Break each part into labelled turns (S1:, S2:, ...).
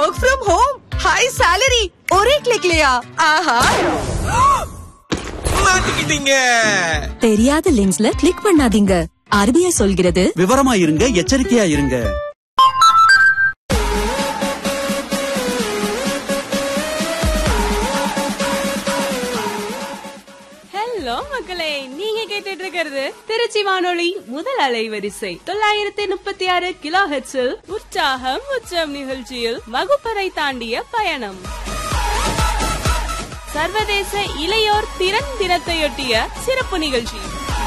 S1: work from home high salary ஒரே கிளிக்லயா ஆஹா
S2: மாட்டிக்கிட்டீங்க
S3: தெரியாத லிங்க்ஸ்ல கிளிக் பண்ணாதீங்க ஆர்பிஐ சொல்கிறது
S4: விவரமா இருங்க எச்சரிக்கையா இருங்க
S5: ஹலோ மக்களே நீங்க கேட்டுட்டு இருக்கிறது திருச்சி வானொலி முதல் அலைவரிசை தொள்ளாயிரத்தி முப்பத்தி ஆறு கிலோ ஹெச்சில் உற்சாகம் உச்சம் நிகழ்ச்சியில் வகுப்பறை தாண்டிய பயணம் சர்வதேச இளையோர் திறன் தினத்தையொட்டிய சிறப்பு நிகழ்ச்சி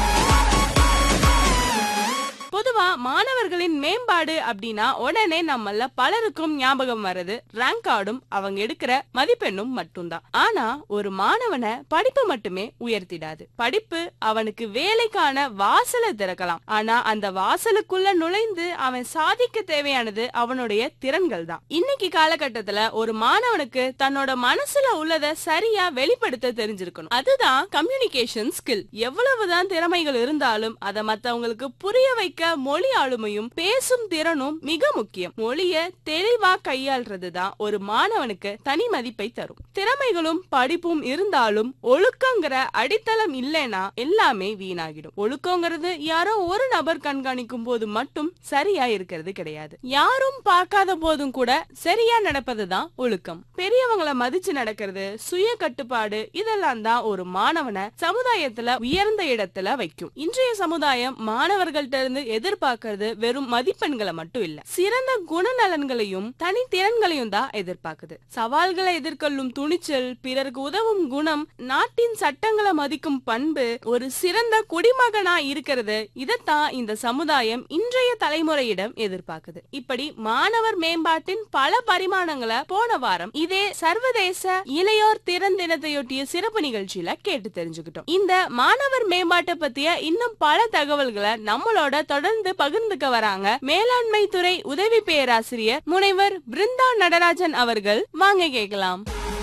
S5: பொதுவா மாணவர்களின் மேம்பாடு அப்படின்னா உடனே நம்மள பலருக்கும் ஞாபகம் வர்றது ரேங்க் கார்டும் அவங்க எடுக்கிற மதிப்பெண்ணும் மட்டும்தான் ஆனா ஒரு மாணவனை படிப்பு மட்டுமே உயர்த்திடாது படிப்பு அவனுக்கு வேலைக்கான வாசலை திறக்கலாம் ஆனா அந்த வாசலுக்குள்ள நுழைந்து அவன் சாதிக்க தேவையானது அவனுடைய திறன்கள் தான் இன்னைக்கு காலகட்டத்துல ஒரு மாணவனுக்கு தன்னோட மனசுல உள்ளத சரியா வெளிப்படுத்த தெரிஞ்சிருக்கணும் அதுதான் கம்யூனிகேஷன் ஸ்கில் எவ்வளவுதான் திறமைகள் இருந்தாலும் அதை மத்தவங்களுக்கு புரிய வைக்க மொழி ஆளுமையும் பேசும் திறனும் மிக முக்கியம் மொழிய தெளிவா கையாள்றதுதான் ஒரு மாணவனுக்கு தனி மதிப்பை தரும் திறமைகளும் படிப்பும் இருந்தாலும் ஒழுக்கங்கிற அடித்தளம் இல்லைன்னா எல்லாமே வீணாகிடும் ஒழுக்கங்கிறது யாரோ ஒரு நபர் கண்காணிக்கும் போது மட்டும் சரியா இருக்கிறது கிடையாது யாரும் பார்க்காத போதும் கூட சரியா நடப்பதுதான் ஒழுக்கம் பெரியவங்கள மதிச்சு நடக்கிறது சுய கட்டுப்பாடு இதெல்லாம் தான் ஒரு மாணவனை சமுதாயத்துல உயர்ந்த இடத்துல வைக்கும் இன்றைய சமுதாயம் மாணவர்கள்ட்ட இருந்து எதிர்பார்க்கறது வெறும் மதிப்பெண்களை மட்டும் இல்ல சிறந்த குணநலன்களையும் தனித்திறன்களையும் தான் எதிர்பார்க்குது சவால்களை எதிர்கொள்ளும் துணிச்சல் பிறருக்கு உதவும் குணம் நாட்டின் சட்டங்களை மதிக்கும் பண்பு ஒரு சிறந்த குடிமகனா இருக்கிறது இதைத்தான் இந்த சமுதாயம் இன்றைய தலைமுறையிடம் எதிர்பார்க்குது இப்படி மாணவர் மேம்பாட்டின் பல பரிமாணங்களை போன வாரம் இதே சர்வதேச இளையோர் திறன் தினத்தையொட்டிய சிறப்பு நிகழ்ச்சியில கேட்டு தெரிஞ்சுக்கிட்டோம் இந்த மாணவர் மேம்பாட்டை பத்திய இன்னும் பல தகவல்களை நம்மளோட தொடர்ந்து பகிர்ந்துக்க வராங்க மேலாண்மை துறை உதவி பேராசிரியர் முனைவர் பிருந்தா நடராஜன் அவர்கள் வாங்க கேட்கலாம்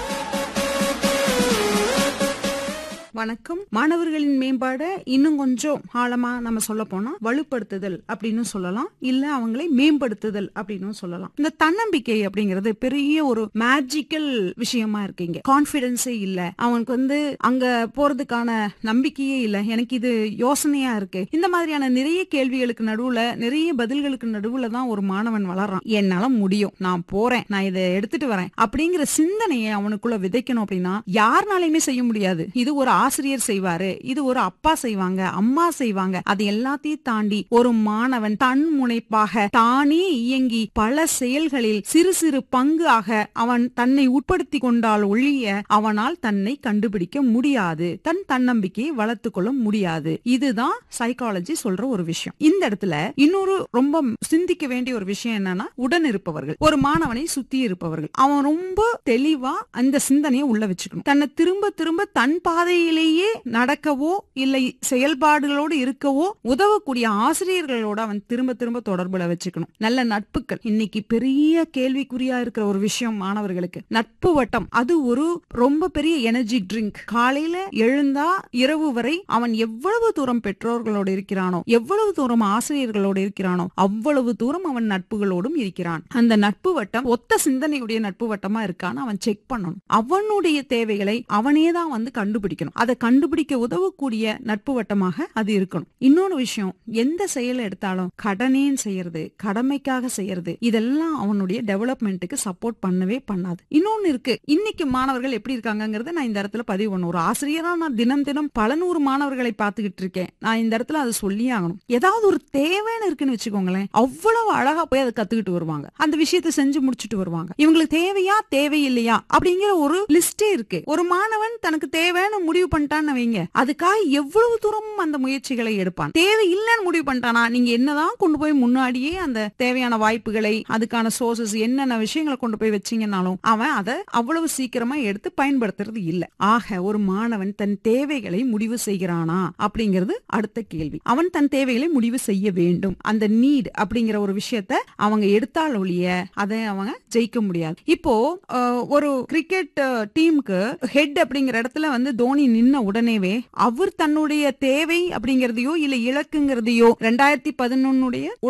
S6: வணக்கம் மாணவர்களின் மேம்பாட இன்னும் கொஞ்சம் ஆழமா நம்ம சொல்ல போனா வலுப்படுத்துதல் அப்படின்னு சொல்லலாம் இல்ல அவங்களை மேம்படுத்துதல் அப்படின்னு சொல்லலாம் இந்த தன்னம்பிக்கை அப்படிங்கிறது பெரிய ஒரு மேஜிக்கல் விஷயமா இருக்கீங்க கான்பிடன்ஸே இல்ல அவனுக்கு வந்து அங்க போறதுக்கான நம்பிக்கையே இல்ல எனக்கு இது யோசனையா இருக்கு இந்த மாதிரியான நிறைய கேள்விகளுக்கு நடுவுல நிறைய பதில்களுக்கு நடுவுல தான் ஒரு மாணவன் வளர்றான் என்னால முடியும் நான் போறேன் நான் இதை எடுத்துட்டு வரேன் அப்படிங்கிற சிந்தனையை அவனுக்குள்ள விதைக்கணும் அப்படின்னா யாருனாலையுமே செய்ய முடியாது இது ஒரு ஆசிரியர் செய்வாரு இது ஒரு அப்பா செய்வாங்க அம்மா செய்வாங்க அது எல்லாத்தையும் தாண்டி ஒரு மாணவன் தன் முனைப்பாக தானே இயங்கி பல செயல்களில் சிறு சிறு பங்கு ஆக அவன் தன்னை உட்படுத்தி கொண்டால் ஒழிய அவனால் தன்னை கண்டுபிடிக்க முடியாது தன் தன்னம்பிக்கையை வளர்த்து கொள்ள முடியாது இதுதான் சைக்காலஜி சொல்ற ஒரு விஷயம் இந்த இடத்துல இன்னொரு ரொம்ப சிந்திக்க வேண்டிய ஒரு விஷயம் என்னன்னா உடன் இருப்பவர்கள் ஒரு மாணவனை சுத்தி இருப்பவர்கள் அவன் ரொம்ப தெளிவா அந்த சிந்தனையை உள்ள வச்சுக்கணும் தன்னை திரும்ப திரும்ப தன் பாதையிலேயே நடக்கவோ இல்லை செயல்பாடுகளோடு இருக்கவோ உதவக்கூடிய ஆசிரியர்களோட அவன் திரும்ப திரும்ப தொடர்புல வச்சுக்கணும் நல்ல நட்புகள் இன்னைக்கு பெரிய கேள்விக்குறியா இருக்கிற ஒரு விஷயம் மாணவர்களுக்கு நட்பு வட்டம் அது ஒரு ரொம்ப பெரிய எனர்ஜி ட்ரிங்க் காலையில எழுந்தா இரவு வரை அவன் எவ்வளவு தூரம் பெற்றோர்களோடு இருக்கிறானோ எவ்வளவு தூரம் ஆசிரியர்களோடு இருக்கிறானோ அவ்வளவு தூரம் அவன் நட்புகளோடும் இருக்கிறான் அந்த நட்பு வட்டம் ஒத்த சிந்தனையுடைய நட்பு வட்டமா இருக்கான்னு அவன் செக் பண்ணணும் அவனுடைய தேவைகளை அவனே தான் வந்து கண்டுபிடிக்கணும் அதை கண்டுபிடிக்க உதவக்கூடிய நட்பு வட்டமாக அது இருக்கணும் இன்னொரு விஷயம் எந்த செயலை எடுத்தாலும் கடனேன்னு செய்யறது கடமைக்காக செய்யறது இதெல்லாம் அவனுடைய டெவலப்மெண்ட்டுக்கு சப்போர்ட் பண்ணவே பண்ணாது இன்னொன்னு இருக்கு இன்னைக்கு மாணவர்கள் எப்படி இருக்காங்கங்கறத நான் இந்த இடத்துல பதிவு பண்ணும் ஒரு ஆசிரியரா நான் தினம் தினம் பல நூறு மாணவர்களை பார்த்துக்கிட்டு இருக்கேன் நான் இந்த இடத்துல அதை சொல்லி ஆகணும் ஏதாவது ஒரு தேவைன்னு இருக்குன்னு வச்சுக்கோங்களேன் அவ்வளவு அழகா போய் அதை கத்துக்கிட்டு வருவாங்க அந்த விஷயத்தை செஞ்சு முடிச்சுட்டு வருவாங்க இவங்களுக்கு தேவையா தேவையில்லையா அப்படிங்கிற ஒரு லிஸ்டே இருக்கு ஒரு மாணவன் தனக்கு தேவைன்னு முடிவு பண்ணிட்டான்னு வைங்க அதுக்காக எவ்வளவு தூரம் அந்த முயற்சிகளை எடுப்பான் தேவை இல்லைன்னு முடிவு பண்ணிட்டானா நீங்க என்னதான் கொண்டு போய் முன்னாடியே அந்த தேவையான வாய்ப்புகளை அதுக்கான சோர்சஸ் என்னென்ன விஷயங்களை கொண்டு போய் வச்சீங்கன்னாலும் அவன் அதை அவ்வளவு சீக்கிரமா எடுத்து பயன்படுத்துறது இல்ல ஆக ஒரு மாணவன் தன் தேவைகளை முடிவு செய்கிறானா அப்படிங்கிறது அடுத்த கேள்வி அவன் தன் தேவைகளை முடிவு செய்ய வேண்டும் அந்த நீட் அப்படிங்கிற ஒரு விஷயத்த அவங்க எடுத்தால் ஒழிய அதை அவங்க ஜெயிக்க முடியாது இப்போ அஹ், ஒரு கிரிக்கெட் டீமுக்கு ஹெட் அப்படிங்கிற இடத்துல வந்து தோனி நின்ன உடனேவே அவர் தன்னுடைய தேவை அப்படிங்கறதையோ இல்ல இலக்குங்கிறதையோ ரெண்டாயிரத்தி பதினொன்னுடைய